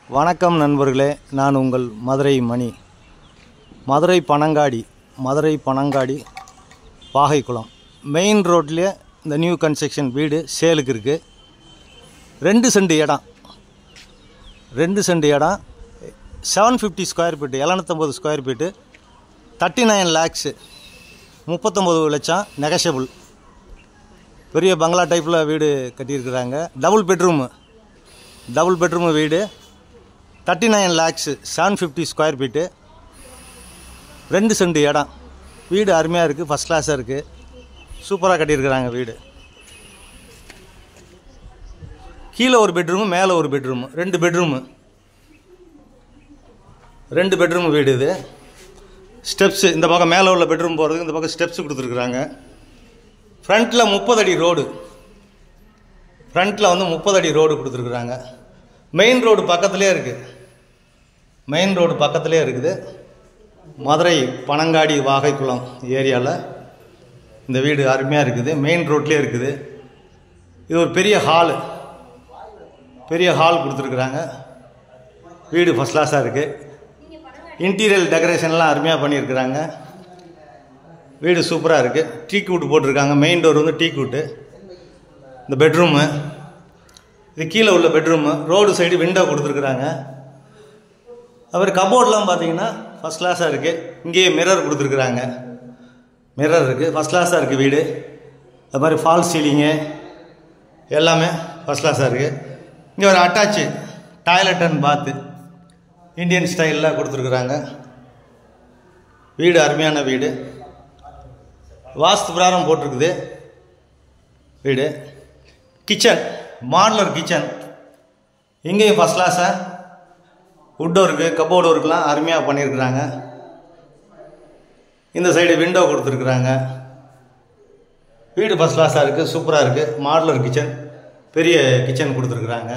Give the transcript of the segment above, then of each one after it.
வணக்கம் நண்பர்களே நான் உங்கள் மதுரை மணி மதுரை பனங்காடி மதுரை பனங்காடி பாகைக்குளம் மெயின் ரோட்லேயே இந்த நியூ கன்ஸ்ட்ரக்ஷன் வீடு சேலுக்கு இருக்குது ரெண்டு சென்ட் இடம் ரெண்டு சென்ட் இடம் செவன் ஃபிஃப்டி ஸ்கொயர் ஃபீட்டு எழுநூத்தம்பது square feet thirty nine lakhs முப்பத்தொம்பது லட்சம் நெகஷபிள் பெரிய பங்களா டைப்பில் வீடு கட்டியிருக்கிறாங்க டபுள் பெட்ரூமு டபுள் பெட்ரூமு வீடு thirty nine lakhs seven fifty square feet ரெண்டு சென்ட் இடம் வீடு அருமையாக இருக்குது ஃபஸ்ட் கிளாஸாக இருக்குது சூப்பராக கட்டியிருக்கிறாங்க வீடு கீழே ஒரு பெட்ரூமு மேலே ஒரு பெட்ரூமு ரெண்டு பெட்ரூமு ரெண்டு பெட்ரூம் வீடு இது ஸ்டெப்ஸு இந்த பக்கம் மேலே உள்ள பெட்ரூம் போகிறதுக்கு இந்த பக்கம் ஸ்டெப்ஸ் கொடுத்துருக்குறாங்க ஃப்ரண்ட்டில் முப்பது அடி ரோடு ஃப்ரண்ட்டில் வந்து முப்பது அடி ரோடு கொடுத்துருக்குறாங்க மெயின் ரோடு பக்கத்துலேயே இருக்குது மெயின் ரோடு பக்கத்துலேயே இருக்குது மதுரை பனங்காடி வாகைக்குளம் ஏரியாவில் இந்த வீடு அருமையாக இருக்குது மெயின் ரோட்லேயே இருக்குது இது ஒரு பெரிய ஹாலு பெரிய ஹால் கொடுத்துருக்குறாங்க வீடு ஃபஸ்ட் கிளாஸாக இருக்குது இன்டீரியல் டெக்கரேஷன்லாம் அருமையாக பண்ணியிருக்கிறாங்க வீடு சூப்பராக இருக்குது டீ கூட்டு போட்டிருக்காங்க மெயின் டோர் வந்து டீ கூட்டு இந்த பெட்ரூமு இது கீழே உள்ள பெட்ரூமு ரோடு சைடு விண்டோ கொடுத்துருக்குறாங்க அப்புறம் கபோர்ட்லாம் பார்த்தீங்கன்னா ஃபஸ்ட் கிளாஸாக இருக்குது இங்கேயே மிரர் கொடுத்துருக்குறாங்க மிரர் இருக்குது ஃபஸ்ட் கிளாஸாக இருக்குது வீடு அது மாதிரி ஃபால் சீலிங்கு எல்லாமே ஃபஸ்ட் கிளாஸாக இருக்குது இங்கே ஒரு attach toilet and bath Indian ஸ்டைலில் கொடுத்துருக்குறாங்க வீடு அருமையான வீடு வாஸ்து பிரகாரம் போட்டிருக்குது வீடு கிச்சன் மாடலர் கிச்சன் இங்கேயும் ஃபஸ்ட் கிளாஸாக வுட் ஒர்க்கு கபோர்டு ஒர்க்லாம் அருமையாக பண்ணியிருக்கிறாங்க இந்த சைடு விண்டோ கொடுத்துருக்குறாங்க வீடு ஃபஸ்ட் கிளாஸாக இருக்குது சூப்பராக இருக்குது மாடலர் கிச்சன் பெரிய கிச்சன் கொடுத்துருக்குறாங்க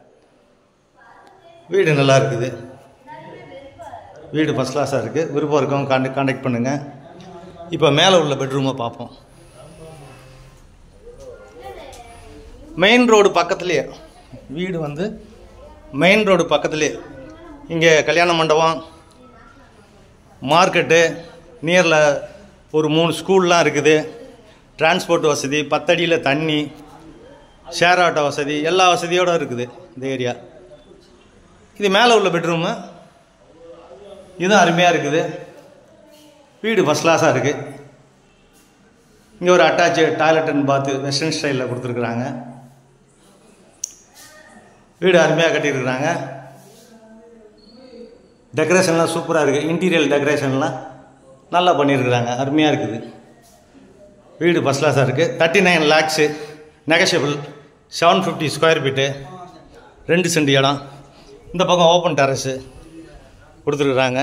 வீடு நல்லா இருக்குது வீடு ஃபஸ்ட் கிளாஸாக இருக்குது விருப்பம் இருக்கவங்க கான்டெக்ட் கான்டாக்ட் பண்ணுங்கள் இப்போ மேலே உள்ள பெட்ரூமை பார்ப்போம் மெயின் ரோடு பக்கத்துலேயே வீடு வந்து மெயின் ரோடு பக்கத்துலேயே இங்கே கல்யாண மண்டபம் மார்க்கெட்டு நியரில் ஒரு மூணு ஸ்கூல்லாம் இருக்குது டிரான்ஸ்போர்ட் வசதி பத்தடியில் தண்ணி ஷேர் ஆட்டோ வசதி எல்லா வசதியோடு இருக்குது இந்த ஏரியா இது மேலே உள்ள பெட்ரூமு இதுவும் அருமையாக இருக்குது வீடு ஃபஸ்ட் கிளாஸாக இருக்குது இங்கே ஒரு attach toilet and bath western ஸ்டைலில் கொடுத்துருக்குறாங்க வீடு அருமையாக கட்டியிருக்கிறாங்க டெக்கரேஷன்லாம் சூப்பராக இருக்குது இன்டீரியல் டெக்கரேஷன்லாம் நல்லா பண்ணியிருக்கிறாங்க அருமையாக இருக்குது வீடு ஃபஸ்ட் கிளாஸாக இருக்குது thirty nine lakhs negotiable seven fifty square feet ரெண்டு சென்ட் இடம் இந்த பக்கம் ஓப்பன் டெரஸு கொடுத்துருக்குறாங்க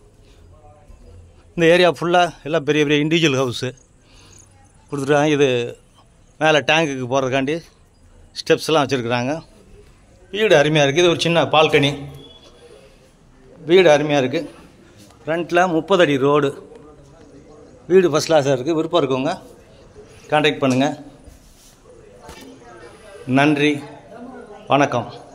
இந்த ஏரியா ஃபுல்லாக எல்லாம் பெரிய பெரிய இண்டிவிஜுவல் ஹவுஸு கொடுத்துருக்காங்க இது மேலே டேங்குக்கு போகிறதுக்காண்டி ஸ்டெப்ஸ்லாம் வச்சுருக்குறாங்க வீடு அருமையாக இருக்குது இது ஒரு சின்ன பால்கனி வீடு அருமையாக இருக்குது ஃப்ரண்ட்டில் முப்பது அடி ரோடு வீடு ஃபஸ்ட் கிளாஸாக இருக்குது விருப்பம் இருக்கவங்க கான்டாக்ட் பண்ணுங்கள் நன்றி வணக்கம்